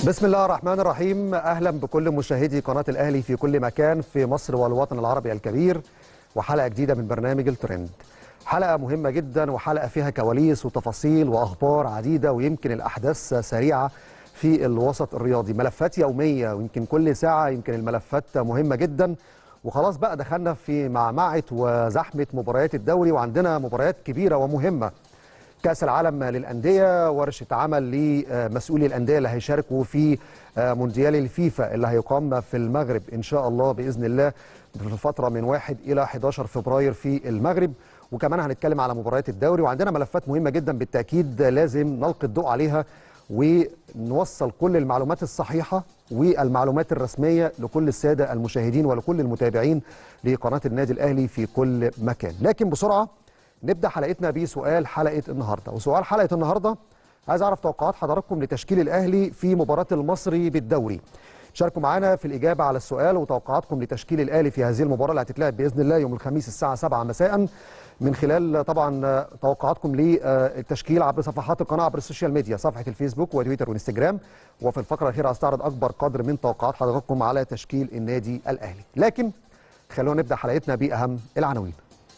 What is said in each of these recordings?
بسم الله الرحمن الرحيم اهلا بكل مشاهدي قناه الاهلي في كل مكان في مصر والوطن العربي الكبير وحلقه جديده من برنامج الترند حلقه مهمه جدا وحلقه فيها كواليس وتفاصيل واخبار عديده ويمكن الاحداث سريعه في الوسط الرياضي ملفات يوميه ويمكن كل ساعه يمكن الملفات مهمه جدا وخلاص بقى دخلنا في معمعه وزحمه مباريات الدوري وعندنا مباريات كبيره ومهمه كأس العالم للأندية ورشة عمل لمسؤولي الأندية اللي هيشاركوا في مونديال الفيفا اللي هيقام في المغرب إن شاء الله بإذن الله في الفترة من 1 إلى 11 فبراير في المغرب وكمان هنتكلم على مباريات الدوري وعندنا ملفات مهمة جدا بالتأكيد لازم نلقي الضوء عليها ونوصل كل المعلومات الصحيحة والمعلومات الرسمية لكل السادة المشاهدين ولكل المتابعين لقناة النادي الأهلي في كل مكان لكن بسرعة نبدا حلقتنا بسؤال حلقه النهارده وسؤال حلقه النهارده عايز اعرف توقعات حضراتكم لتشكيل الاهلي في مباراه المصري بالدوري شاركوا معنا في الاجابه على السؤال وتوقعاتكم لتشكيل الاهلي في هذه المباراه اللي هتتلعب باذن الله يوم الخميس الساعه 7 مساء من خلال طبعا توقعاتكم للتشكيل عبر صفحات القناه عبر السوشيال ميديا صفحه الفيسبوك وتويتر وانستجرام وفي الفقره الاخيره هستعرض اكبر قدر من توقعات حضراتكم على تشكيل النادي الاهلي لكن خلونا نبدا حلقتنا باهم العناوين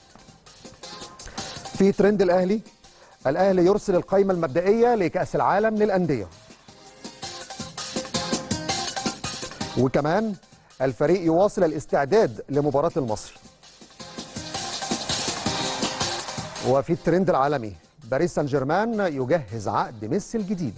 في ترند الاهلي الاهلي يرسل القائمه المبدئيه لكاس العالم للانديه وكمان الفريق يواصل الاستعداد لمباراه المصري وفي الترند العالمي باريس سان جيرمان يجهز عقد ميسي الجديد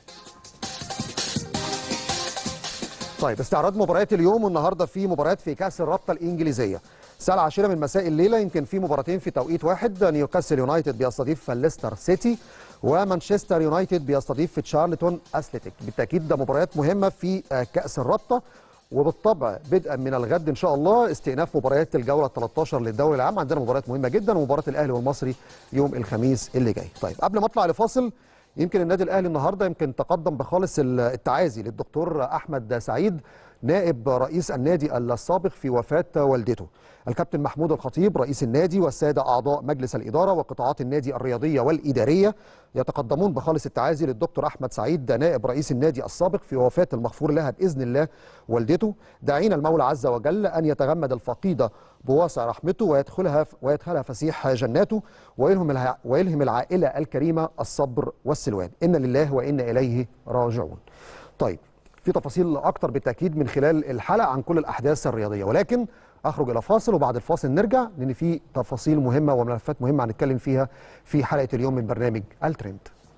طيب استعراض مباريات اليوم والنهارده في مباريات في كاس الرابطه الانجليزيه الساعه العاشرة من مساء الليله يمكن في مباراتين في توقيت واحد نيوكاسل يونايتد بيستضيف ليستر سيتي ومانشستر يونايتد بيستضيف تشارلتون اثليتيك بالتاكيد ده مباريات مهمه في كاس الرابطه وبالطبع بدءا من الغد ان شاء الله استئناف مباريات الجوله 13 للدوري العام عندنا مباريات مهمه جدا ومباراه الاهلي والمصري يوم الخميس اللي جاي طيب قبل ما اطلع لفاصل يمكن النادي الاهلي النهارده يمكن تقدم بخالص التعازي للدكتور احمد سعيد نائب رئيس النادي السابق في وفاة والدته الكابتن محمود الخطيب رئيس النادي والسادة أعضاء مجلس الإدارة وقطاعات النادي الرياضية والإدارية يتقدمون بخالص التعازي للدكتور أحمد سعيد نائب رئيس النادي السابق في وفاة المغفور لها بإذن الله والدته داعين المولى عز وجل أن يتغمد الفقيدة بواسع رحمته ويدخلها ويدخلها فسيح جناته ويلهم ويلهم العائلة الكريمة الصبر والسلوان إن لله وإنا إليه راجعون طيب في تفاصيل اكتر بالتاكيد من خلال الحلقه عن كل الاحداث الرياضيه ولكن اخرج الى فاصل وبعد الفاصل نرجع لان في تفاصيل مهمه وملفات مهمه هنتكلم فيها في حلقه اليوم من برنامج الترند.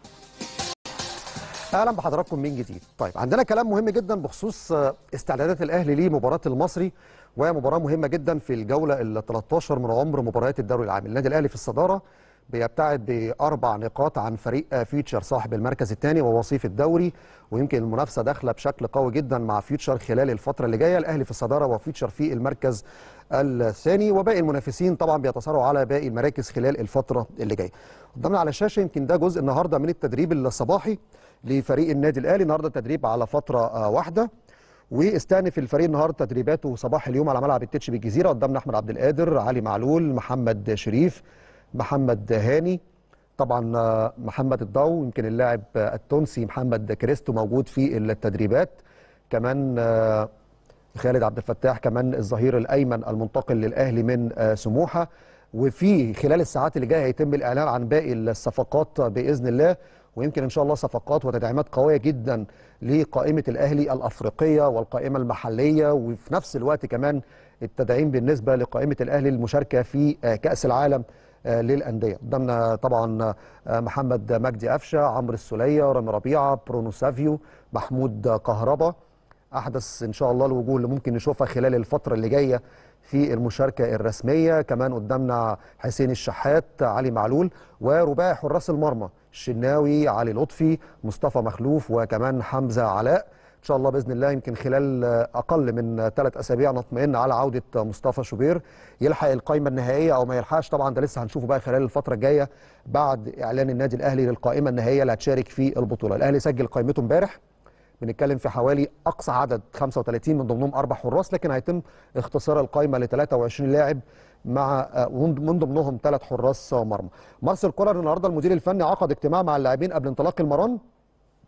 اهلا بحضراتكم من جديد. طيب عندنا كلام مهم جدا بخصوص استعدادات الاهلي لمباراه المصري وهي مباراه مهمه جدا في الجوله ال 13 من عمر مباريات الدوري العام. النادي الاهلي في الصداره بيبتعد باربع نقاط عن فريق فيوتشر صاحب المركز الثاني ووصيف الدوري ويمكن المنافسه داخله بشكل قوي جدا مع فيوتشر خلال الفتره اللي جايه الاهلي في الصداره وفيوتشر في المركز الثاني وباقي المنافسين طبعا بيتصارعوا على باقي المراكز خلال الفتره اللي جايه قدامنا على الشاشه يمكن ده جزء النهارده من التدريب الصباحي لفريق النادي الاهلي النهارده تدريب على فتره واحده واستأنف الفريق النهارده تدريباته صباح اليوم على ملعب التتش بالجزيره قدامنا احمد عبد القادر علي معلول محمد شريف محمد هاني طبعا محمد الضو يمكن اللاعب التونسي محمد كريستو موجود في التدريبات كمان خالد عبد الفتاح كمان الظهير الايمن المنتقل للاهلي من سموحه وفي خلال الساعات اللي جايه هيتم الاعلان عن باقي الصفقات باذن الله ويمكن ان شاء الله صفقات وتدعيمات قويه جدا لقائمه الاهلي الافريقيه والقائمه المحليه وفي نفس الوقت كمان التدعيم بالنسبه لقائمه الاهلي المشاركه في كاس العالم للانديه قدامنا طبعا محمد مجدي قفشه عمرو السوليه رامي ربيعه برونو سافيو محمود كهربا احدث ان شاء الله الوجوه اللي ممكن نشوفها خلال الفتره اللي جايه في المشاركه الرسميه كمان قدامنا حسين الشحات علي معلول ورباعي حراس المرمى الشناوي علي لطفي مصطفى مخلوف وكمان حمزه علاء ان شاء الله باذن الله يمكن خلال اقل من ثلاث اسابيع نطمئن على عوده مصطفى شوبير يلحق القائمه النهائيه او ما يلحقش طبعا ده لسه هنشوفه بقى خلال الفتره الجايه بعد اعلان النادي الاهلي للقائمه النهائيه اللي هتشارك في البطوله الاهلي سجل قائمته امبارح بنتكلم في حوالي اقصى عدد 35 من ضمنهم اربع حراس لكن هيتم اختصار القائمه ل 23 لاعب مع من ضمنهم ثلاث حراس مرمى. مارسيل كولر النهارده المدير الفني عقد اجتماع مع اللاعبين قبل انطلاق المران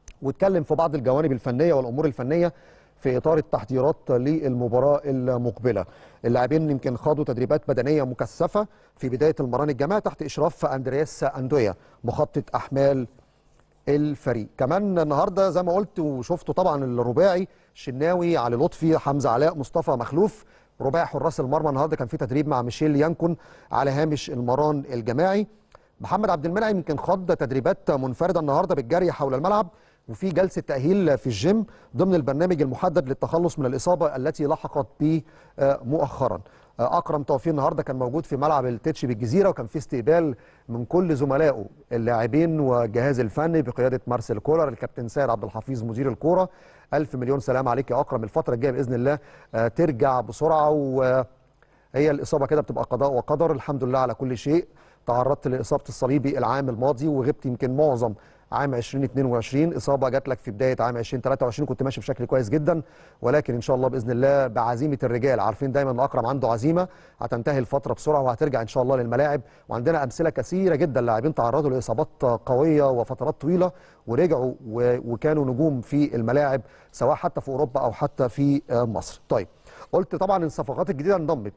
واتكلم في بعض الجوانب الفنيه والامور الفنيه في اطار التحضيرات للمباراه المقبله. اللاعبين يمكن خاضوا تدريبات بدنيه مكثفه في بدايه المران الجماعي تحت اشراف اندرياس اندويا مخطط احمال الفريق كمان النهارده زي ما قلت وشفتوا طبعا الرباعي شناوي علي لطفي حمزه علاء مصطفى مخلوف رباعي حراس المرمى النهارده كان في تدريب مع ميشيل يانكون على هامش المران الجماعي محمد عبد المنعم يمكن خاض تدريبات منفرده النهارده بالجري حول الملعب وفي جلسه تاهيل في الجيم ضمن البرنامج المحدد للتخلص من الاصابه التي لحقت به مؤخرا اكرم توفيق النهارده كان موجود في ملعب التتش بالجزيره وكان في استقبال من كل زملائه اللاعبين والجهاز الفني بقياده مارسيل كولر الكابتن سيد عبد الحفيظ مدير الكوره الف مليون سلام عليك يا اكرم الفتره الجايه باذن الله ترجع بسرعه وهي الاصابه كده بتبقى قضاء وقدر الحمد لله على كل شيء تعرضت لاصابه الصليبي العام الماضي وغبت يمكن معظم عام 2022 اصابه جات لك في بدايه عام 2023 كنت ماشي بشكل كويس جدا ولكن ان شاء الله باذن الله بعزيمه الرجال عارفين دايما ان اكرم عنده عزيمه هتنتهي الفتره بسرعه وهترجع ان شاء الله للملاعب وعندنا امثله كثيره جدا لاعبين تعرضوا لاصابات قويه وفترات طويله ورجعوا وكانوا نجوم في الملاعب سواء حتى في اوروبا او حتى في مصر. طيب قلت طبعا الصفقات الجديده انضمت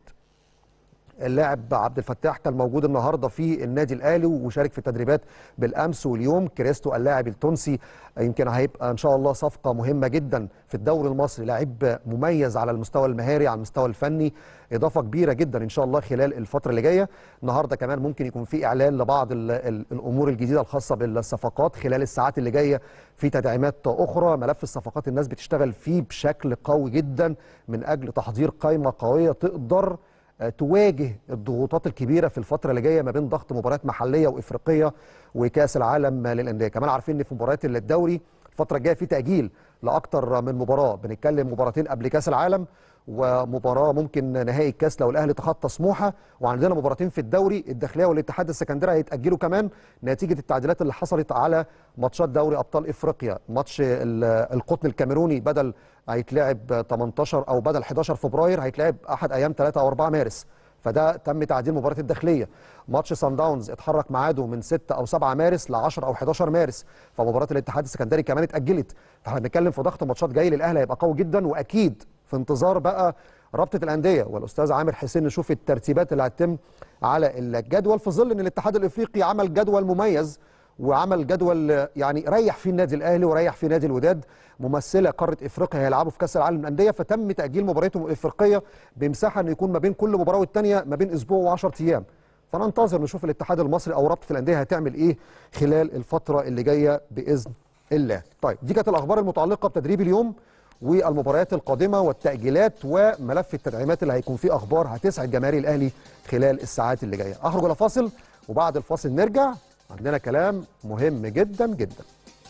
اللاعب عبد الفتاح كان موجود النهارده في النادي الاهلي وشارك في التدريبات بالامس واليوم كريستو اللاعب التونسي يمكن هيبقى ان شاء الله صفقه مهمه جدا في الدوري المصري لاعب مميز على المستوى المهاري على المستوى الفني اضافه كبيره جدا ان شاء الله خلال الفتره اللي جايه النهارده كمان ممكن يكون في اعلان لبعض ال ال الامور الجديده الخاصه بالصفقات خلال الساعات اللي جايه في تدعيمات اخرى ملف الصفقات الناس بتشتغل فيه بشكل قوي جدا من اجل تحضير قائمه قويه تقدر تواجه الضغوطات الكبيره في الفتره اللي جايه ما بين ضغط مباريات محليه وافريقيه وكاس العالم للانديه كمان عارفين ان في مباريات الدوري الفتره الجايه في تاجيل لاكثر من مباراه بنتكلم مباراتين قبل كاس العالم ومباراه ممكن نهائي الكاس لو الاهلي تخطى سموحه وعندنا مباراتين في الدوري الداخليه والاتحاد السكندري هيتاجلوا كمان نتيجه التعديلات اللي حصلت على ماتشات دوري ابطال افريقيا ماتش القطن الكاميروني بدل هيتلعب 18 او بدل 11 فبراير هيتلعب احد ايام 3 او 4 مارس فده تم تعديل مباراه الداخليه ماتش سان داونز اتحرك ميعاده من 6 او 7 مارس ل 10 او 11 مارس فمباراه الاتحاد السكندري كمان اتاجلت فاحنا بنتكلم في ضغط ماتشات جاي للاهلي هيبقى قوي جدا واكيد في انتظار بقى رابطه الانديه والاستاذ عامر حسين نشوف الترتيبات اللي هتتم على الجدول في ظل ان الاتحاد الافريقي عمل جدول مميز وعمل جدول يعني ريح فيه النادي الاهلي وريح فيه نادي الوداد ممثله قاره افريقيا هيلعبوا في كاس العالم للانديه فتم تاجيل مبارياتهم الافريقيه بمساحه انه يكون ما بين كل مباراه والثانيه ما بين اسبوع و10 ايام فننتظر نشوف الاتحاد المصري او رابطه الانديه هتعمل ايه خلال الفتره اللي جايه باذن الله طيب دي كانت الاخبار المتعلقه بتدريب اليوم والمباريات القادمه والتاجيلات وملف التدعيمات اللي هيكون فيه اخبار هتسعد جماهير الاهلي خلال الساعات اللي جايه اخرج الى فاصل وبعد الفاصل نرجع عندنا كلام مهم جدا جدا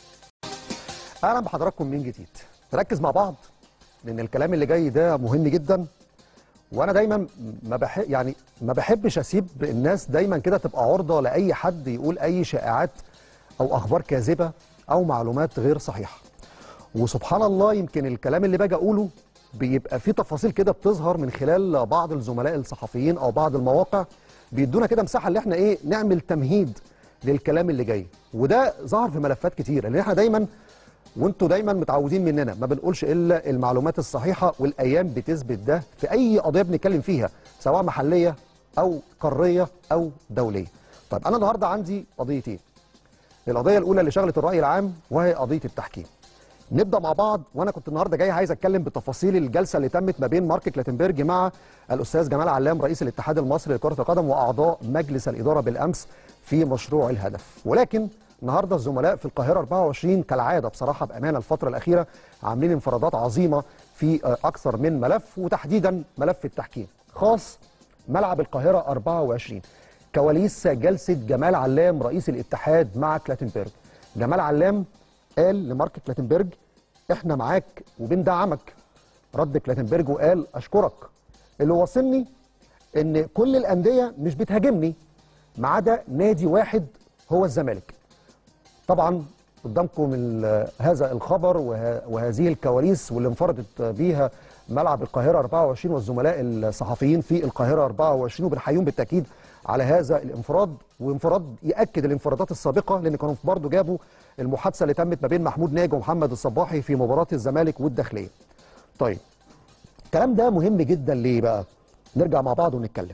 اهلا بحضراتكم من جديد نركز مع بعض لان الكلام اللي جاي ده مهم جدا وانا دايما ما بحب يعني ما بحبش اسيب الناس دايما كده تبقى عرضه لاي حد يقول اي شائعات او اخبار كاذبه او معلومات غير صحيحه وسبحان الله يمكن الكلام اللي باجي اقوله بيبقى فيه تفاصيل كده بتظهر من خلال بعض الزملاء الصحفيين او بعض المواقع بيدونا كده مساحه اللي احنا ايه نعمل تمهيد للكلام اللي جاي وده ظهر في ملفات كتير لان احنا دايما وانتوا دايما متعودين مننا ما بنقولش الا المعلومات الصحيحه والايام بتثبت ده في اي قضيه بنتكلم فيها سواء محليه او قاريه او دوليه. طيب انا النهارده عندي قضيتين. القضيه الاولى اللي شغلت الراي العام وهي قضيه التحكيم. نبدا مع بعض وانا كنت النهارده جاي عايز اتكلم بتفاصيل الجلسه اللي تمت ما بين مارك كلاتنبرج مع الاستاذ جمال علام رئيس الاتحاد المصري لكره القدم واعضاء مجلس الاداره بالامس في مشروع الهدف ولكن النهارده الزملاء في القاهره 24 كالعاده بصراحه بامانه الفتره الاخيره عاملين انفرادات عظيمه في اكثر من ملف وتحديدا ملف التحكيم خاص ملعب القاهره 24 كواليس جلسه جمال علام رئيس الاتحاد مع كلاتنبرج جمال علام قال لمارك كلاتنبرج احنا معاك وبندعمك رد كلاتنبرج وقال اشكرك اللي واصلني ان كل الانديه مش بتهاجمني ما عدا نادي واحد هو الزمالك طبعا قدامكم هذا الخبر وهذه الكواليس واللي انفردت بيها ملعب القاهره 24 والزملاء الصحفيين في القاهره 24 وبنحييهم بالتاكيد على هذا الانفراد وانفراد ياكد الانفرادات السابقه لان كانوا برضه جابوا المحادثه اللي تمت ما بين محمود ناجي ومحمد الصباحي في مباراه الزمالك والداخليه. طيب الكلام ده مهم جدا ليه بقى؟ نرجع مع بعض ونتكلم.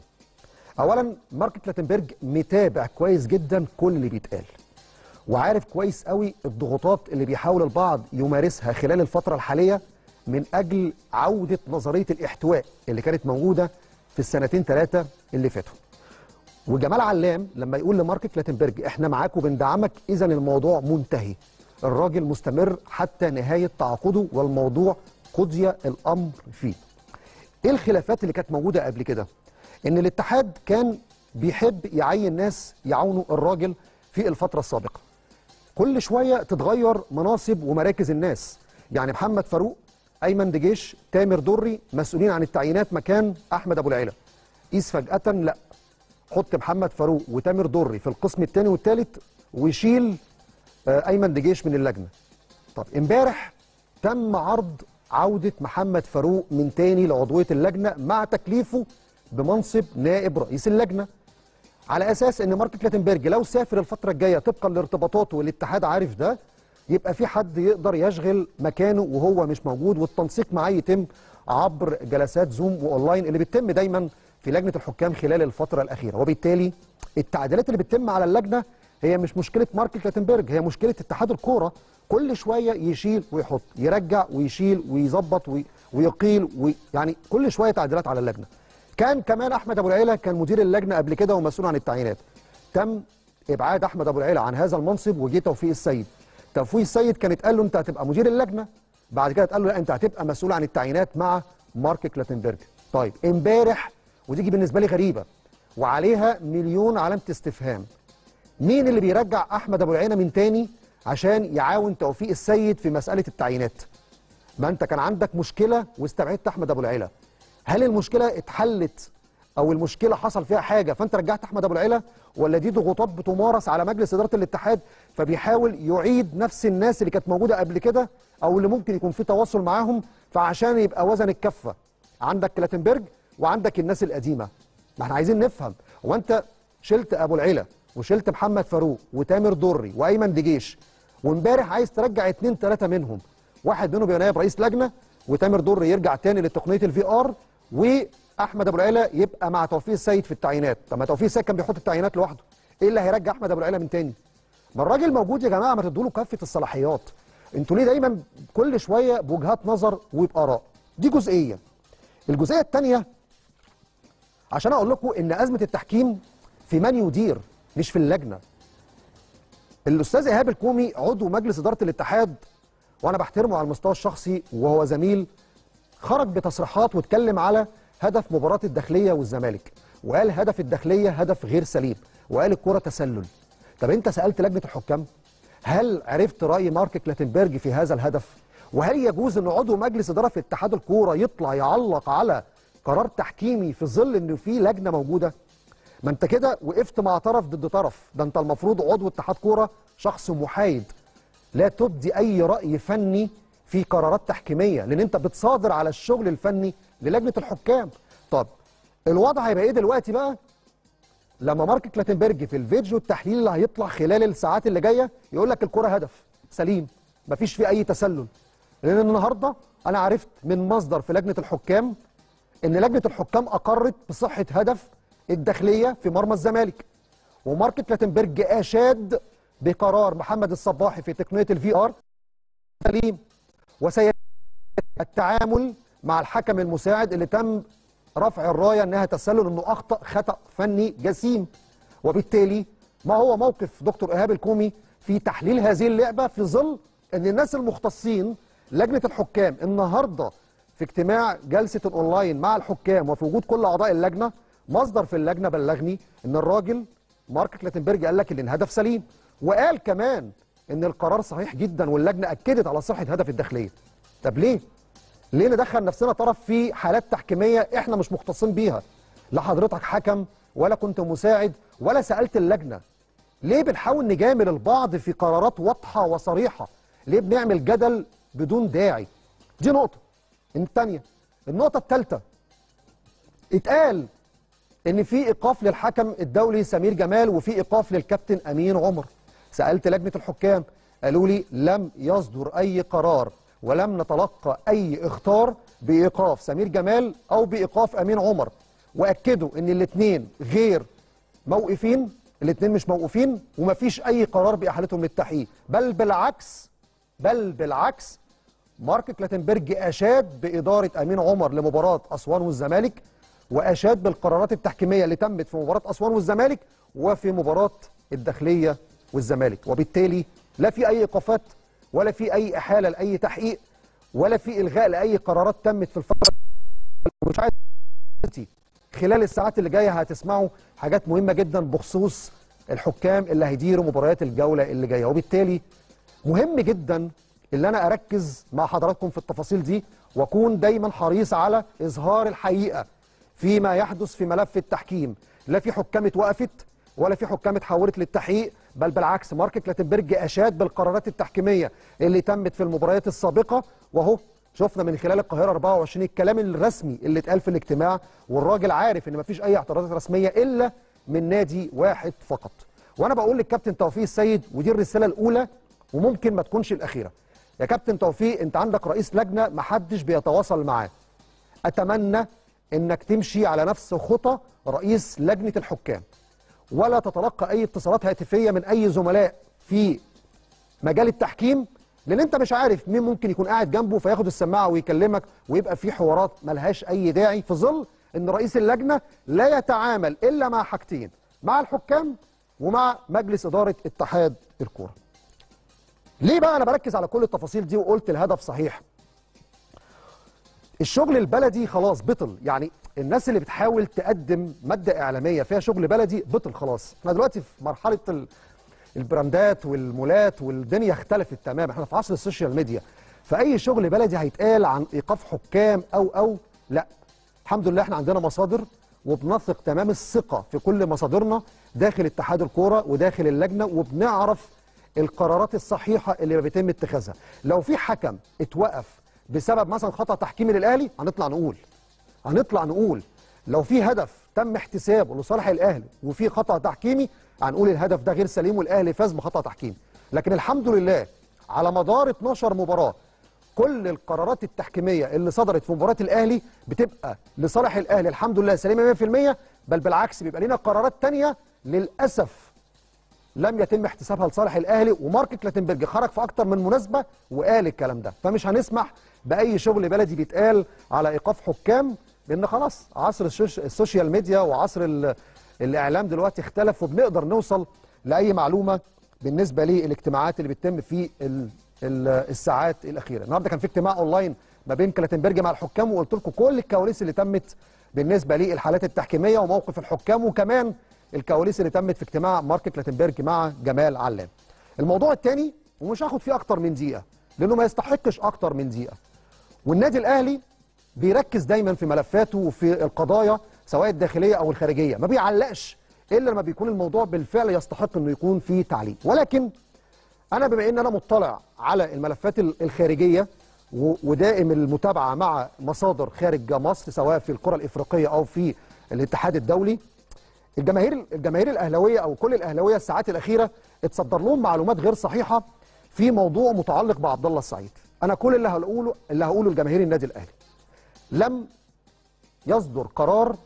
اولا مارك كلاتنبرج متابع كويس جدا كل اللي بيتقال. وعارف كويس قوي الضغوطات اللي بيحاول البعض يمارسها خلال الفتره الحاليه من اجل عوده نظريه الاحتواء اللي كانت موجوده في السنتين ثلاثه اللي فاتوا. وجمال علام لما يقول لمارك كلاتنبرج احنا معاك وبندعمك اذا الموضوع منتهي. الراجل مستمر حتى نهايه تعاقده والموضوع قضي الامر فيه. ايه الخلافات اللي كانت موجوده قبل كده؟ ان الاتحاد كان بيحب يعين ناس يعاونوا الراجل في الفتره السابقه. كل شويه تتغير مناصب ومراكز الناس، يعني محمد فاروق، ايمن دجيش، تامر دري مسؤولين عن التعيينات مكان احمد ابو العيله. قيس فجاه لا حط محمد فاروق وتامر دري في القسم الثاني والثالث ويشيل آه، ايمن دجيش من اللجنه. طب امبارح تم عرض عودة محمد فاروق من تاني لعضوية اللجنة مع تكليفه بمنصب نائب رئيس اللجنة على أساس أن مارك كلاتنبرج لو سافر الفترة الجاية طبقا لارتباطاته والاتحاد عارف ده يبقى في حد يقدر يشغل مكانه وهو مش موجود والتنسيق معاه يتم عبر جلسات زوم واونلاين اللي بتتم دايما في لجنة الحكام خلال الفترة الأخيرة وبالتالي التعديلات اللي بتتم على اللجنة هي مش مشكلة مارك كلاتنبرج هي مشكلة اتحاد الكورة كل شويه يشيل ويحط يرجع ويشيل ويظبط وي- ويقيل وي يعني كل شويه تعديلات على اللجنه كان كمان احمد ابو العيله كان مدير اللجنه قبل كده ومسؤول عن التعيينات تم ابعاد احمد ابو العيله عن هذا المنصب وجه توفيق السيد توفيق السيد كان اتقال له انت هتبقى مدير اللجنه بعد كده اتقال له لا انت هتبقى مسؤول عن التعيينات مع مارك كلاتنبرج طيب امبارح ودي بالنسبه لي غريبه وعليها مليون علامه استفهام مين اللي بيرجع احمد ابو العينه من تاني عشان يعاون توفيق السيد في مساله التعيينات ما انت كان عندك مشكله واستبعدت احمد ابو العيله هل المشكله اتحلت او المشكله حصل فيها حاجه فانت رجعت احمد ابو العيله ولا دي ضغوطات بتمارس على مجلس اداره الاتحاد فبيحاول يعيد نفس الناس اللي كانت موجوده قبل كده او اللي ممكن يكون في تواصل معاهم فعشان يبقى وزن الكفه عندك كلاتنبرج وعندك الناس القديمه ما احنا عايزين نفهم هو انت شلت ابو العيله وشلت محمد فاروق وتامر دري وايمن دجيش وامبارح عايز ترجع اتنين تلاته منهم واحد منهم يبقى نائب رئيس لجنه وتامر دري يرجع تاني لتقنيه الفي ار واحمد ابو العيله يبقى مع توفيق السيد في التعيينات طب ما توفيق السيد كان بيحط التعيينات لوحده ايه اللي هيرجع احمد ابو العيله من تاني ما الراجل موجود يا جماعه ما تدوا له كافه الصلاحيات انتوا ليه دايما كل شويه بوجهات نظر وباراء دي جزئيه الجزئيه الثانيه عشان اقول لكم ان ازمه التحكيم في من يدير مش في اللجنه الاستاذ ايهاب الكومي عضو مجلس اداره الاتحاد وانا بحترمه على المستوى الشخصي وهو زميل خرج بتصريحات واتكلم على هدف مباراه الداخليه والزمالك وقال هدف الداخليه هدف غير سليم وقال الكره تسلل طب انت سالت لجنه الحكام هل عرفت راي مارك كلاتنبرج في هذا الهدف وهل يجوز ان عضو مجلس اداره في اتحاد الكوره يطلع يعلق على قرار تحكيمي في ظل ان في لجنه موجوده ما انت كده وقفت مع طرف ضد طرف ده انت المفروض عضو اتحاد كوره شخص محايد لا تبدي اي راي فني في قرارات تحكيميه لان انت بتصادر على الشغل الفني للجنه الحكام طب الوضع هيبقى ايه دلوقتي بقى لما مارك كلاتنبرج في الفيديو التحليل اللي هيطلع خلال الساعات اللي جايه يقول لك الكره هدف سليم مفيش فيه اي تسلل لان النهارده انا عرفت من مصدر في لجنه الحكام ان لجنه الحكام اقرت بصحه هدف الداخليه في مرمى الزمالك ومارك كلاتنبرج اشاد بقرار محمد الصباحي في تقنيه الفي ار سليم وسيتم التعامل مع الحكم المساعد اللي تم رفع الرايه انها تسلل انه اخطا خطا فني جسيم وبالتالي ما هو موقف دكتور ايهاب الكومي في تحليل هذه اللعبه في ظل ان الناس المختصين لجنه الحكام النهارده في اجتماع جلسه الاونلاين مع الحكام وفي وجود كل اعضاء اللجنه مصدر في اللجنه بلغني ان الراجل مارك كلاتنبرج قال لك ان الهدف سليم وقال كمان ان القرار صحيح جدا واللجنه اكدت على صحه هدف الداخليه طب ليه ليه ندخل نفسنا طرف في حالات تحكيميه احنا مش مختصين بيها لا حضرتك حكم ولا كنت مساعد ولا سالت اللجنه ليه بنحاول نجامل البعض في قرارات واضحه وصريحه ليه بنعمل جدل بدون داعي دي نقطه الثانيه النقطه الثالثه اتقال ان في ايقاف للحكم الدولي سمير جمال وفي ايقاف للكابتن امين عمر سالت لجنه الحكام قالوا لي لم يصدر اي قرار ولم نتلقى اي اخطار بايقاف سمير جمال او بايقاف امين عمر واكدوا ان الاثنين غير موقفين الاثنين مش موقوفين ومفيش اي قرار باحالتهم للتحقيق بل بالعكس بل بالعكس مارك كلاتنبرج اشاد باداره امين عمر لمباراه اسوان والزمالك واشاد بالقرارات التحكيميه اللي تمت في مباراه اسوان والزمالك وفي مباراه الداخليه والزمالك وبالتالي لا في اي ايقافات ولا في اي احاله لاي تحقيق ولا في الغاء لاي قرارات تمت في الفتره مش عايز خلال الساعات اللي جايه هتسمعوا حاجات مهمه جدا بخصوص الحكام اللي هيديروا مباريات الجوله اللي جايه وبالتالي مهم جدا اللي انا اركز مع حضراتكم في التفاصيل دي واكون دايما حريص على اظهار الحقيقه فيما يحدث في ملف التحكيم لا في حكام اتوقفت ولا في حكام اتحولت للتحقيق بل بالعكس مارك كلاتنبرج اشاد بالقرارات التحكيميه اللي تمت في المباريات السابقه وهو شفنا من خلال القاهره 24 الكلام الرسمي اللي اتقال في الاجتماع والراجل عارف ان مفيش اي اعتراضات رسميه الا من نادي واحد فقط وانا بقول للكابتن توفيق السيد ودي الرساله الاولى وممكن ما تكونش الاخيره يا كابتن توفيق انت عندك رئيس لجنه محدش بيتواصل معاه اتمنى انك تمشي على نفس خطى رئيس لجنه الحكام ولا تتلقى اي اتصالات هاتفيه من اي زملاء في مجال التحكيم لان انت مش عارف مين ممكن يكون قاعد جنبه فياخد السماعه ويكلمك ويبقى في حوارات ملهاش اي داعي في ظل ان رئيس اللجنه لا يتعامل الا مع حاجتين مع الحكام ومع مجلس اداره اتحاد الكوره. ليه بقى انا بركز على كل التفاصيل دي وقلت الهدف صحيح؟ الشغل البلدي خلاص بطل يعني الناس اللي بتحاول تقدم ماده اعلاميه فيها شغل بلدي بطل خلاص احنا دلوقتي في مرحله ال... البراندات والمولات والدنيا اختلفت تماما احنا في عصر السوشيال ميديا فاي شغل بلدي هيتقال عن ايقاف حكام او او لا الحمد لله احنا عندنا مصادر وبنثق تمام الثقه في كل مصادرنا داخل اتحاد الكوره وداخل اللجنه وبنعرف القرارات الصحيحه اللي بيتم اتخاذها لو في حكم اتوقف بسبب مثلا خطا تحكيمي للاهلي هنطلع نقول هنطلع نقول لو في هدف تم احتسابه لصالح الاهلي وفي خطا تحكيمي هنقول الهدف ده غير سليم والاهلي فاز بخطا تحكيمي لكن الحمد لله على مدار 12 مباراه كل القرارات التحكيميه اللي صدرت في مباراه الاهلي بتبقى لصالح الاهلي الحمد لله سليمه 100% بل بالعكس بيبقى لنا قرارات تانية للاسف لم يتم احتسابها لصالح الاهلي ومارك كلاتنبرج خرج في اكتر من مناسبه وقال الكلام ده فمش هنسمح باي شغل بلدي بيتقال على ايقاف حكام لان خلاص عصر السوشيال ميديا وعصر الاعلام دلوقتي اختلف وبنقدر نوصل لاي معلومه بالنسبه للاجتماعات اللي بتتم في ال ال الساعات الاخيره النهارده كان في اجتماع اونلاين ما بين كلاتنبرج مع الحكام وقلت لكم كل الكواليس اللي تمت بالنسبه للحالات التحكيميه وموقف الحكام وكمان الكواليس اللي تمت في اجتماع مارك كلاتنبرج مع جمال علام الموضوع الثاني ومش هاخد فيه اكتر من دقيقه لانه ما يستحقش اكتر من دقيقه والنادي الاهلي بيركز دايما في ملفاته وفي القضايا سواء الداخليه او الخارجيه ما بيعلقش الا لما بيكون الموضوع بالفعل يستحق انه يكون فيه تعليق ولكن انا بما ان انا مطلع على الملفات الخارجيه ودائم المتابعه مع مصادر خارج مصر سواء في القرى الافريقيه او في الاتحاد الدولي الجماهير الجماهير الاهلاويه او كل الاهلاويه الساعات الاخيره اتصدر لهم معلومات غير صحيحه في موضوع متعلق بعبد الله السعيد انا كل اللي هقوله اللي هقوله لجماهير النادي الاهلي لم يصدر قرار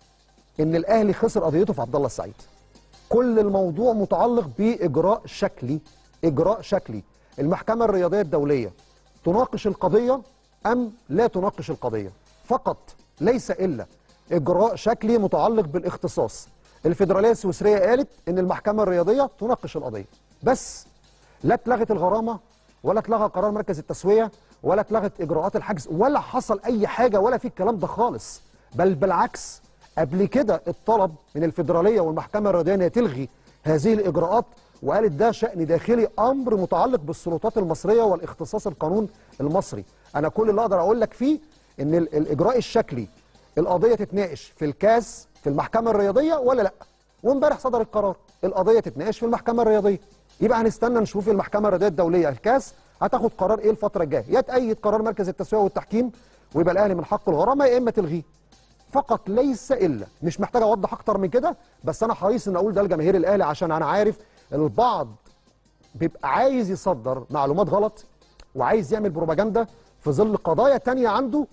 ان الاهلي خسر قضيته في عبد الله السعيد كل الموضوع متعلق باجراء شكلي اجراء شكلي المحكمه الرياضيه الدوليه تناقش القضيه ام لا تناقش القضيه فقط ليس الا اجراء شكلي متعلق بالاختصاص الفيدراليه السويسريه قالت ان المحكمه الرياضيه تناقش القضيه بس لا اتلغت الغرامه ولا اتلغى قرار مركز التسويه ولا اتلغت اجراءات الحجز ولا حصل اي حاجه ولا في الكلام ده خالص بل بالعكس قبل كده الطلب من الفيدراليه والمحكمه الرياضيه ان تلغي هذه الاجراءات وقالت ده شان داخلي امر متعلق بالسلطات المصريه والاختصاص القانون المصري انا كل اللي اقدر اقول لك فيه ان الاجراء الشكلي القضيه تتناقش في الكاس في المحكمه الرياضيه ولا لا وامبارح صدر القرار القضيه تتناقش في المحكمه الرياضيه يبقى هنستنى نشوف المحكمه الرياضيه الدوليه الكاس هتاخد قرار ايه الفتره الجايه يا تأيد قرار مركز التسويه والتحكيم ويبقى الاهلي من حقه الغرامه يا اما تلغيه فقط ليس الا مش محتاج اوضح اكتر من كده بس انا حريص ان اقول ده لجماهير الاهلي عشان انا عارف البعض بيبقى عايز يصدر معلومات غلط وعايز يعمل بروباجندا في ظل قضايا تانية عنده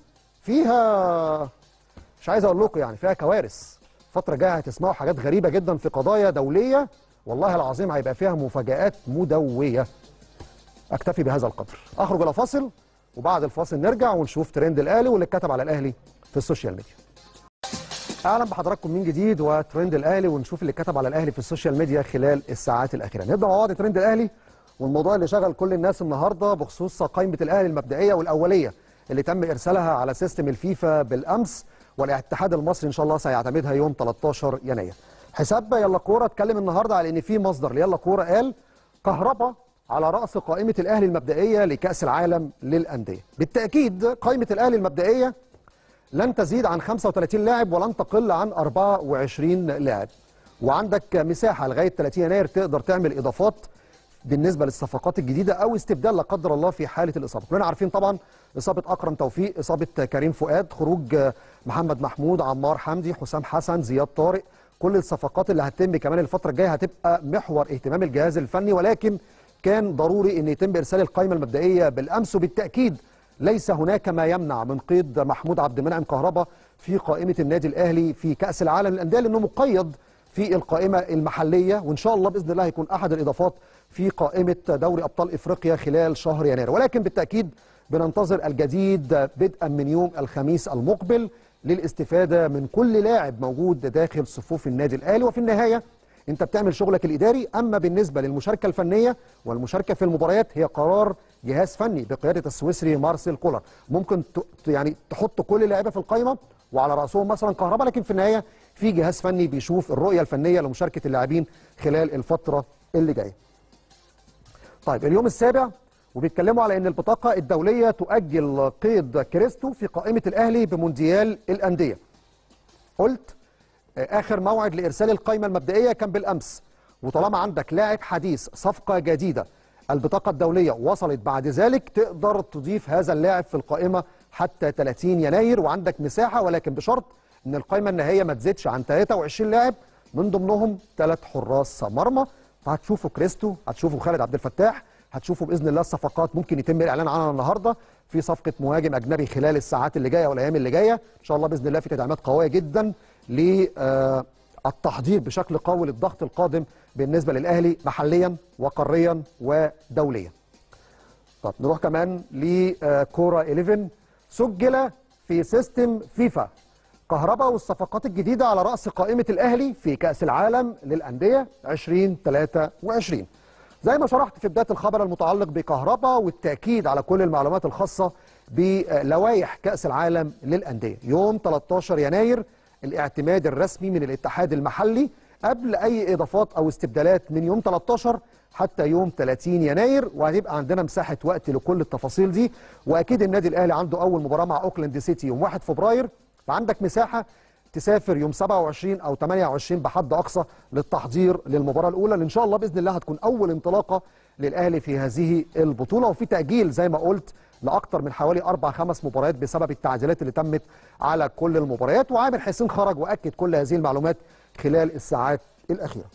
فيها مش عايز اقول لكم يعني فيها كوارث الفترة الجاية هتسمعوا حاجات غريبة جدا في قضايا دولية والله العظيم هيبقى فيها مفاجآت مدوية اكتفي بهذا القدر اخرج الى فاصل وبعد الفاصل نرجع ونشوف ترند الاهلي واللي اتكتب على الاهلي في السوشيال ميديا اهلا بحضراتكم من جديد وترند الاهلي ونشوف اللي اتكتب على الاهلي في السوشيال ميديا خلال الساعات الاخيره نبدا مع بعض ترند الاهلي والموضوع اللي شغل كل الناس النهارده بخصوص قائمه الاهلي المبدئيه والاوليه اللي تم ارسالها على سيستم الفيفا بالامس والاتحاد المصري ان شاء الله سيعتمدها يوم 13 يناير حساب يلا كوره اتكلم النهارده على ان في مصدر ليلا كوره قال كهربا على راس قائمه الاهلي المبدئيه لكاس العالم للانديه بالتاكيد قائمه الاهلي المبدئيه لن تزيد عن 35 لاعب ولن تقل عن 24 لاعب وعندك مساحه لغايه 30 يناير تقدر تعمل اضافات بالنسبه للصفقات الجديده او استبدال لا قدر الله في حاله الاصابه كلنا عارفين طبعا اصابه اكرم توفيق اصابه كريم فؤاد خروج محمد محمود عمار حمدي حسام حسن زياد طارق كل الصفقات اللي هتتم كمان الفتره الجايه هتبقى محور اهتمام الجهاز الفني ولكن كان ضروري ان يتم ارسال القائمه المبدئيه بالامس وبالتاكيد ليس هناك ما يمنع من قيد محمود عبد المنعم كهربا في قائمه النادي الاهلي في كاس العالم للانديه لانه مقيد في القائمه المحليه وان شاء الله باذن الله هيكون احد الاضافات في قائمه دوري ابطال افريقيا خلال شهر يناير ولكن بالتاكيد بننتظر الجديد بدءا من يوم الخميس المقبل للاستفاده من كل لاعب موجود داخل صفوف النادي الاهلي وفي النهايه انت بتعمل شغلك الاداري اما بالنسبه للمشاركه الفنيه والمشاركه في المباريات هي قرار جهاز فني بقياده السويسري مارسيل كولر ممكن يعني تحط كل اللعيبه في القائمه وعلى راسهم مثلا كهرباء لكن في النهايه في جهاز فني بيشوف الرؤيه الفنيه لمشاركه اللاعبين خلال الفتره اللي جايه. طيب اليوم السابع وبيتكلموا على ان البطاقه الدوليه تؤجل قيد كريستو في قائمه الاهلي بمونديال الانديه. قلت اخر موعد لارسال القائمه المبدئيه كان بالامس وطالما عندك لاعب حديث صفقه جديده البطاقه الدوليه وصلت بعد ذلك تقدر تضيف هذا اللاعب في القائمه حتى 30 يناير وعندك مساحه ولكن بشرط ان القائمه النهائيه ما تزيدش عن 23 لاعب من ضمنهم ثلاث حراس مرمى فهتشوفوا كريستو هتشوفوا خالد عبد الفتاح هتشوفوا باذن الله الصفقات ممكن يتم الاعلان عنها النهارده في صفقه مهاجم اجنبي خلال الساعات اللي جايه والايام اللي جايه ان شاء الله باذن الله في تدعيمات قويه جدا للتحضير بشكل قوي للضغط القادم بالنسبه للاهلي محليا وقاريا ودوليا. طب نروح كمان لكوره 11 سجل في سيستم فيفا كهرباء والصفقات الجديده على راس قائمه الاهلي في كاس العالم للانديه 2023. زي ما شرحت في بدايه الخبر المتعلق بكهرباء والتاكيد على كل المعلومات الخاصه بلوائح كاس العالم للانديه يوم 13 يناير الاعتماد الرسمي من الاتحاد المحلي قبل اي اضافات او استبدالات من يوم 13 حتى يوم 30 يناير وهيبقى عندنا مساحه وقت لكل التفاصيل دي واكيد النادي الاهلي عنده اول مباراه مع اوكلاند سيتي يوم 1 فبراير فعندك مساحه تسافر يوم 27 او 28 بحد اقصى للتحضير للمباراه الاولى اللي ان شاء الله باذن الله هتكون اول انطلاقه للاهلي في هذه البطوله وفي تاجيل زي ما قلت لاكثر من حوالي اربع خمس مباريات بسبب التعديلات اللي تمت على كل المباريات وعامر حسين خرج واكد كل هذه المعلومات خلال الساعات الاخيره.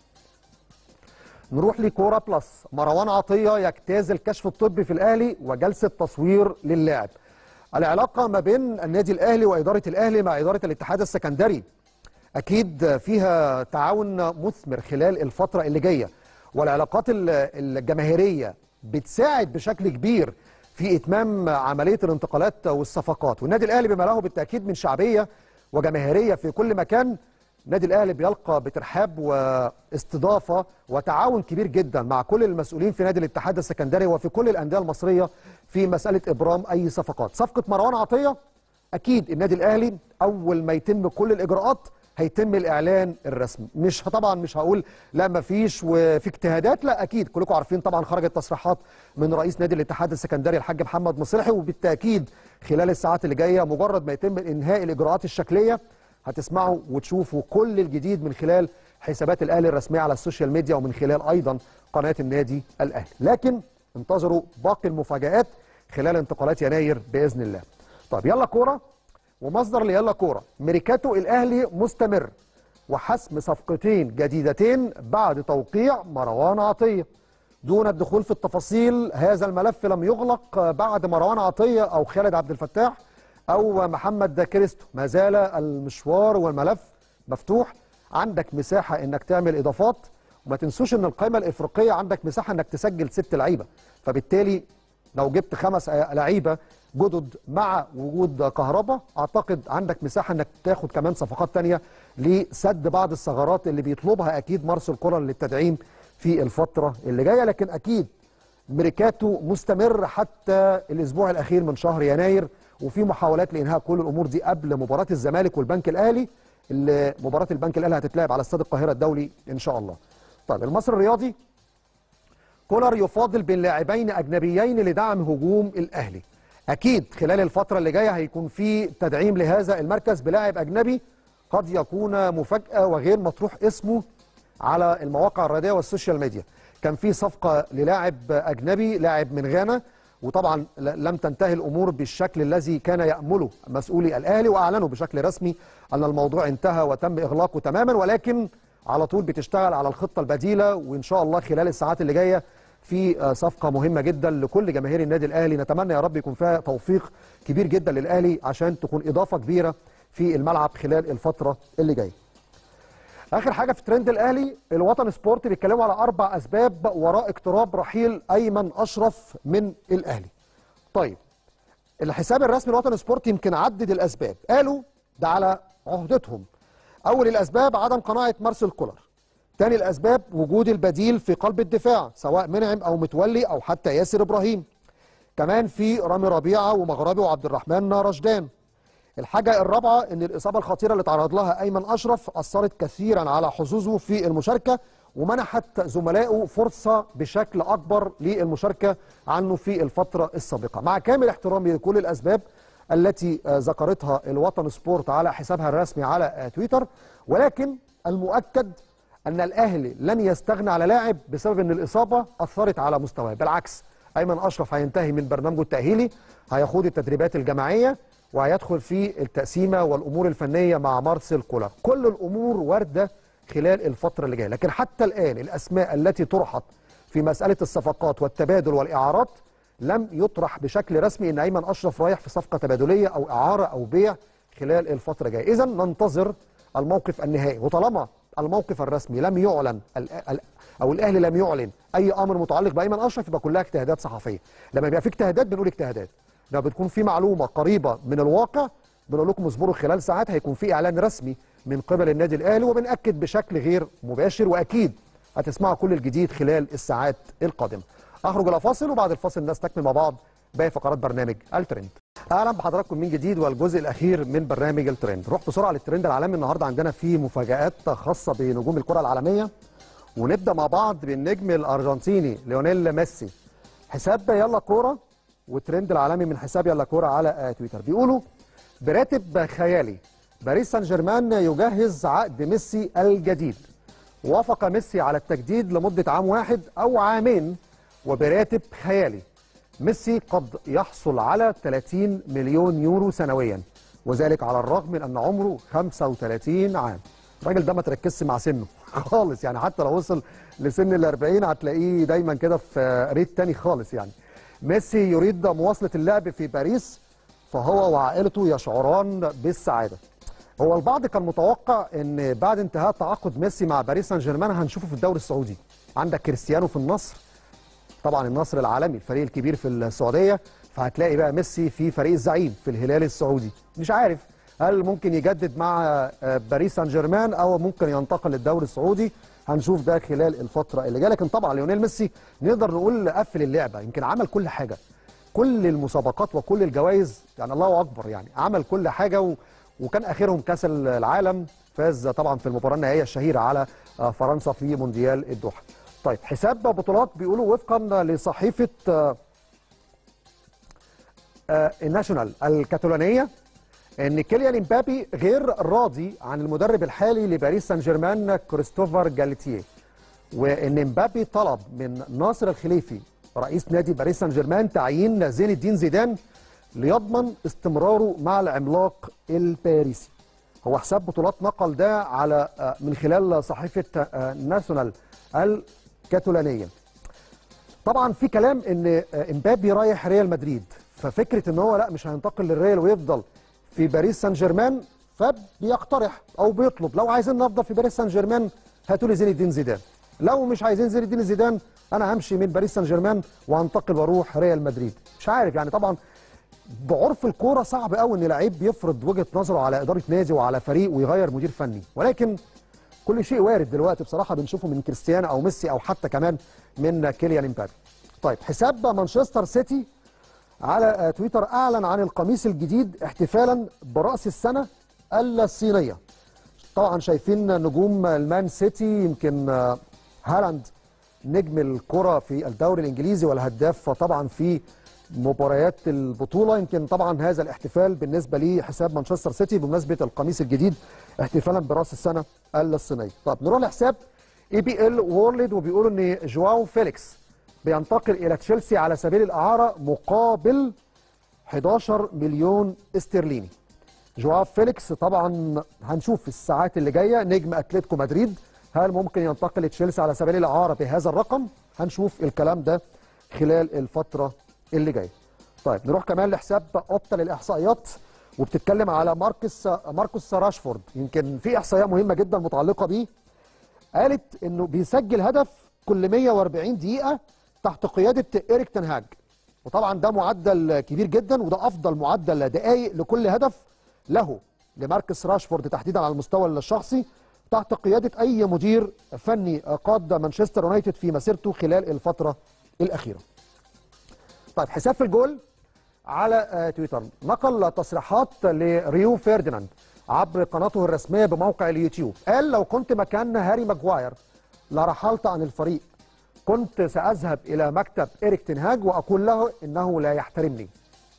نروح لكوره بلس مروان عطيه يجتاز الكشف الطبي في الاهلي وجلسه تصوير للاعب. العلاقه ما بين النادي الاهلي واداره الاهلي مع اداره الاتحاد السكندري اكيد فيها تعاون مثمر خلال الفتره اللي جايه والعلاقات الجماهيريه بتساعد بشكل كبير في اتمام عمليه الانتقالات والصفقات والنادي الاهلي بما له بالتاكيد من شعبيه وجماهيريه في كل مكان النادي الاهلي بيلقى بترحاب واستضافه وتعاون كبير جدا مع كل المسؤولين في نادي الاتحاد السكندري وفي كل الانديه المصريه في مساله ابرام اي صفقات صفقه مروان عطيه اكيد النادي الاهلي اول ما يتم كل الاجراءات هيتم الاعلان الرسمي مش طبعا مش هقول لا ما فيش وفي اجتهادات لا اكيد كلكم عارفين طبعا خرجت تصريحات من رئيس نادي الاتحاد السكندري الحاج محمد مصلحي وبالتاكيد خلال الساعات اللي جايه مجرد ما يتم انهاء الاجراءات الشكليه هتسمعوا وتشوفوا كل الجديد من خلال حسابات الاهلي الرسميه على السوشيال ميديا ومن خلال ايضا قناه النادي الاهلي لكن انتظروا باقي المفاجات خلال انتقالات يناير باذن الله طب يلا كوره ومصدر ليلا كوره ميركاتو الاهلي مستمر وحسم صفقتين جديدتين بعد توقيع مروان عطيه دون الدخول في التفاصيل هذا الملف لم يغلق بعد مروان عطيه او خالد عبد الفتاح او محمد كريستو ما زال المشوار والملف مفتوح عندك مساحه انك تعمل اضافات وما تنسوش ان القائمه الافريقيه عندك مساحه انك تسجل ست لعيبه فبالتالي لو جبت خمس لعيبه جدد مع وجود كهرباء اعتقد عندك مساحه انك تاخد كمان صفقات تانية لسد بعض الثغرات اللي بيطلبها اكيد مارسيل كولر للتدعيم في الفتره اللي جايه لكن اكيد ميركاتو مستمر حتى الاسبوع الاخير من شهر يناير وفي محاولات لانهاء كل الامور دي قبل مباراه الزمالك والبنك الاهلي اللي مباراه البنك الاهلي هتتلعب على استاد القاهره الدولي ان شاء الله. طيب المصري الرياضي كولر يفاضل بين لاعبين اجنبيين لدعم هجوم الاهلي. اكيد خلال الفتره اللي جايه هيكون في تدعيم لهذا المركز بلاعب اجنبي قد يكون مفاجاه وغير مطروح اسمه على المواقع الرياضيه والسوشيال ميديا. كان في صفقه للاعب اجنبي لاعب من غانا وطبعا لم تنتهي الامور بالشكل الذي كان يامله مسؤولي الاهلي واعلنوا بشكل رسمي ان الموضوع انتهى وتم اغلاقه تماما ولكن على طول بتشتغل على الخطه البديله وان شاء الله خلال الساعات اللي جايه في صفقه مهمه جدا لكل جماهير النادي الاهلي نتمنى يا رب يكون فيها توفيق كبير جدا للاهلي عشان تكون اضافه كبيره في الملعب خلال الفتره اللي جايه. اخر حاجه في ترند الاهلي الوطن سبورت بيتكلموا على اربع اسباب وراء اقتراب رحيل ايمن اشرف من الاهلي. طيب الحساب الرسمي لوطن سبورت يمكن عدد الاسباب قالوا ده على عهدتهم. اول الاسباب عدم قناعه مارسيل كولر. تاني الاسباب وجود البديل في قلب الدفاع سواء منعم او متولي او حتى ياسر ابراهيم. كمان في رامي ربيعه ومغربي وعبد الرحمن رشدان. الحاجة الرابعة أن الإصابة الخطيرة اللي تعرض لها أيمن أشرف أثرت كثيرا على حظوظه في المشاركة ومنحت زملائه فرصة بشكل أكبر للمشاركة عنه في الفترة السابقة مع كامل احترامي لكل الأسباب التي ذكرتها الوطن سبورت على حسابها الرسمي على تويتر ولكن المؤكد أن الأهلي لن يستغنى على لاعب بسبب أن الإصابة أثرت على مستواه بالعكس أيمن أشرف هينتهي من برنامجه التأهيلي هيخوض التدريبات الجماعية وهيدخل في التقسيمه والامور الفنيه مع مارسيل كولر كل الامور وارده خلال الفتره اللي جايه لكن حتى الان الاسماء التي طرحت في مساله الصفقات والتبادل والاعارات لم يطرح بشكل رسمي ان ايمن اشرف رايح في صفقه تبادليه او اعاره او بيع خلال الفتره الجايه اذا ننتظر الموقف النهائي وطالما الموقف الرسمي لم يعلن او الاهلي لم يعلن اي امر متعلق بايمن اشرف يبقى كلها اجتهادات صحفيه لما يبقى في اجتهادات بنقول اجتهادات لما بتكون في معلومه قريبه من الواقع بنقول لكم اصبروا خلال ساعات هيكون في اعلان رسمي من قبل النادي الاهلي وبناكد بشكل غير مباشر واكيد هتسمعوا كل الجديد خلال الساعات القادمه. اخرج الى فاصل وبعد الفاصل نستكمل مع بعض باقي فقرات برنامج الترند. اهلا بحضراتكم من جديد والجزء الاخير من برنامج الترند. نروح بسرعه للترند العالمي النهارده عندنا فيه مفاجات خاصه بنجوم الكره العالميه ونبدا مع بعض بالنجم الارجنتيني ليونيل ميسي. حساب يلا كوره والترند العالمي من حساب يلا كوره على تويتر بيقولوا براتب خيالي باريس سان جيرمان يجهز عقد ميسي الجديد وافق ميسي على التجديد لمده عام واحد او عامين وبراتب خيالي ميسي قد يحصل على 30 مليون يورو سنويا وذلك على الرغم من ان عمره 35 عام الراجل ده ما تركزش مع سنه خالص يعني حتى لو وصل لسن ال 40 هتلاقيه دايما كده في ريت تاني خالص يعني ميسي يريد مواصلة اللعب في باريس فهو وعائلته يشعران بالسعادة هو البعض كان متوقع ان بعد انتهاء تعاقد ميسي مع باريس سان جيرمان هنشوفه في الدوري السعودي عندك كريستيانو في النصر طبعا النصر العالمي الفريق الكبير في السعودية فهتلاقي بقى ميسي في فريق الزعيم في الهلال السعودي مش عارف هل ممكن يجدد مع باريس سان جيرمان او ممكن ينتقل للدوري السعودي هنشوف ده خلال الفتره اللي جايه لكن طبعا ليونيل ميسي نقدر نقول قفل اللعبه يمكن عمل كل حاجه كل المسابقات وكل الجوائز يعني الله اكبر يعني عمل كل حاجه و... وكان اخرهم كاس العالم فاز طبعا في المباراه النهائيه الشهيره على فرنسا في مونديال الدوحه طيب حساب بطولات بيقولوا وفقا لصحيفه الناشونال الكاتالونيه ان كيليان امبابي غير راضي عن المدرب الحالي لباريس سان جيرمان كريستوفر جالتيه وان امبابي طلب من ناصر الخليفي رئيس نادي باريس سان جيرمان تعيين زين الدين زيدان ليضمن استمراره مع العملاق الباريسي هو حساب بطولات نقل ده على آه، من خلال صحيفه آه، ناسيونال الكاتالونيه طبعا في كلام ان آه، امبابي رايح ريال مدريد ففكره ان هو لا مش هينتقل للريال ويفضل في باريس سان جيرمان فبيقترح او بيطلب لو عايزين نفضل في باريس سان جيرمان هاتوا لي زين الدين زيدان لو مش عايزين زين الدين زيدان انا همشي من باريس سان جيرمان وهنتقل واروح ريال مدريد مش عارف يعني طبعا بعرف الكوره صعب قوي ان لعيب يفرض وجهه نظره على اداره نادي وعلى فريق ويغير مدير فني ولكن كل شيء وارد دلوقتي بصراحه بنشوفه من كريستيانو او ميسي او حتى كمان من كيليان امبابي طيب حساب مانشستر سيتي على آه، تويتر اعلن عن القميص الجديد احتفالا براس السنه الصينيه طبعا شايفين نجوم المان سيتي يمكن آه، هالاند نجم الكره في الدوري الانجليزي والهداف طبعا في مباريات البطوله يمكن طبعا هذا الاحتفال بالنسبه لي حساب مانشستر سيتي بمناسبه القميص الجديد احتفالا براس السنه الصينيه طب نروح لحساب اي بي ال وورلد وبيقولوا ان جواو فيليكس بينتقل الى تشيلسي على سبيل الاعاره مقابل 11 مليون استرليني جواو فيليكس طبعا هنشوف في الساعات اللي جايه نجم اتلتيكو مدريد هل ممكن ينتقل لتشيلسي على سبيل الاعاره بهذا الرقم هنشوف الكلام ده خلال الفتره اللي جايه طيب نروح كمان لحساب اوبتا للاحصائيات وبتتكلم على ماركس ماركوس راشفورد يمكن في احصائيه مهمه جدا متعلقه بيه قالت انه بيسجل هدف كل 140 دقيقه تحت قياده ايريك تنهاج وطبعا ده معدل كبير جدا وده افضل معدل دقائق لكل هدف له لماركس راشفورد تحديدا على المستوى الشخصي تحت قياده اي مدير فني قاد مانشستر يونايتد في مسيرته خلال الفتره الاخيره طيب حساب في الجول على آه، تويتر نقل تصريحات لريو فيرديناند عبر قناته الرسميه بموقع اليوتيوب قال لو كنت مكان هاري ماجواير لرحلت عن الفريق كنت ساذهب الى مكتب إيريك تنهاج واقول له انه لا يحترمني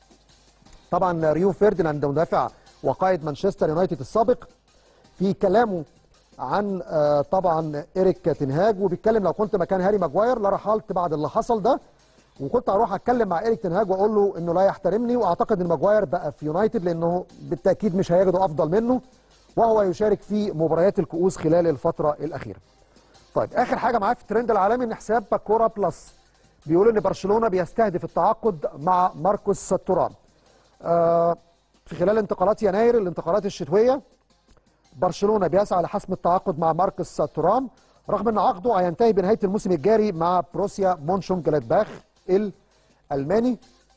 طبعا ريو فيرديناند مدافع وقائد مانشستر يونايتد السابق في كلامه عن آه، طبعا إيريك تنهاج وبيتكلم لو كنت مكان هاري ماجواير لرحلت بعد اللي حصل ده وكنت هروح اتكلم مع إيريك تنهاج واقول له انه لا يحترمني واعتقد ان ماجواير بقى في يونايتد لانه بالتاكيد مش هيجدوا افضل منه وهو يشارك في مباريات الكؤوس خلال الفتره الاخيره. طيب اخر حاجه معايا في الترند العالمي ان حساب كوره بلس بيقول ان برشلونه بيستهدف التعاقد مع ماركوس تورام. آه في خلال انتقالات يناير الانتقالات الشتويه برشلونه بيسعى لحسم التعاقد مع ماركوس تورام رغم ان عقده هينتهي بنهايه الموسم الجاري مع بروسيا مونشون جلادباخ الالماني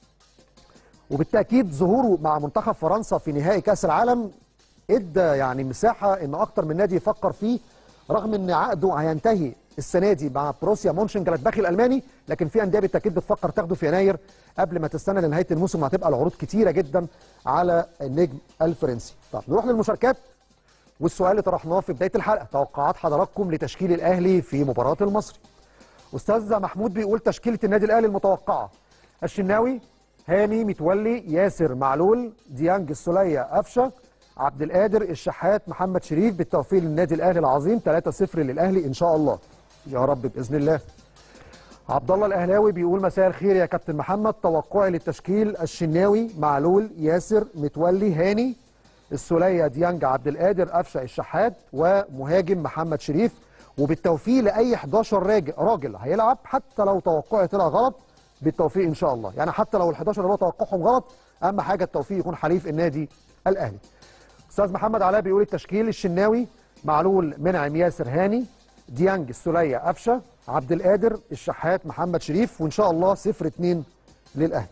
وبالتاكيد ظهوره مع منتخب فرنسا في نهائي كاس العالم ادى يعني مساحه ان اكتر من نادي يفكر فيه رغم ان عقده هينتهي السنه دي مع بروسيا مونشن جلادباخ الالماني لكن في انديه بالتاكيد بتفكر تاخده في يناير قبل ما تستنى لنهايه الموسم وهتبقى العروض كتيره جدا على النجم الفرنسي. طب نروح للمشاركات والسؤال اللي طرحناه في بدايه الحلقه توقعات حضراتكم لتشكيل الاهلي في مباراه المصري. استاذ محمود بيقول تشكيله النادي الاهلي المتوقعه الشناوي هاني متولي ياسر معلول ديانج السوليه قفشه عبد القادر الشحات محمد شريف بالتوفيق للنادي الاهلي العظيم 3-0 للاهلي ان شاء الله يا رب باذن الله عبد الله الاهلاوي بيقول مساء الخير يا كابتن محمد توقعي للتشكيل الشناوي معلول ياسر متولي هاني السوليه ديانج عبد القادر قفشه الشحات ومهاجم محمد شريف وبالتوفيق لاي 11 راجل راجل هيلعب حتى لو توقعي طلع غلط بالتوفيق ان شاء الله يعني حتى لو ال 11 اللي هو توقعهم غلط اهم حاجه التوفيق يكون حليف النادي الاهلي استاذ محمد علاء بيقول التشكيل الشناوي معلول منعم ياسر هاني ديانج السوليه قفشه عبد القادر الشحات محمد شريف وان شاء الله 0 2 للاهلي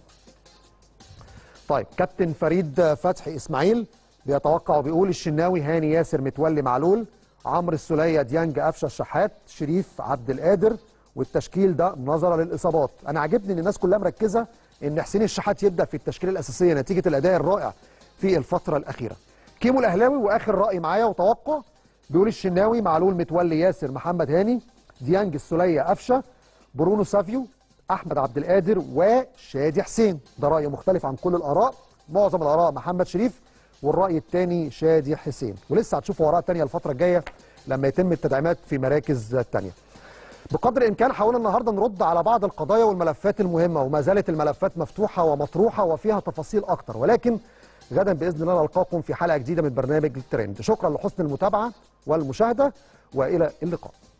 طيب كابتن فريد فتحي اسماعيل بيتوقع وبيقول الشناوي هاني ياسر متولي معلول عمرو السوليه ديانج قفشه الشحات شريف عبد القادر والتشكيل ده نظرا للاصابات انا عاجبني ان الناس كلها مركزه ان حسين الشحات يبدا في التشكيله الاساسيه نتيجه الاداء الرائع في الفتره الاخيره كيمو الاهلاوي واخر راي معايا وتوقع بيقول الشناوي معلول متولي ياسر محمد هاني ديانج السوليه قفشه برونو سافيو احمد عبد القادر وشادي حسين ده راي مختلف عن كل الاراء معظم الاراء محمد شريف والراي الثاني شادي حسين ولسه هتشوفوا اراء ثانيه الفتره الجايه لما يتم التدعيمات في مراكز ثانيه بقدر الامكان حاولنا النهارده نرد على بعض القضايا والملفات المهمه وما زالت الملفات مفتوحه ومطروحه وفيها تفاصيل اكتر ولكن غدا باذن الله نلقاكم في حلقه جديده من برنامج الترند شكرا لحسن المتابعه والمشاهده والى اللقاء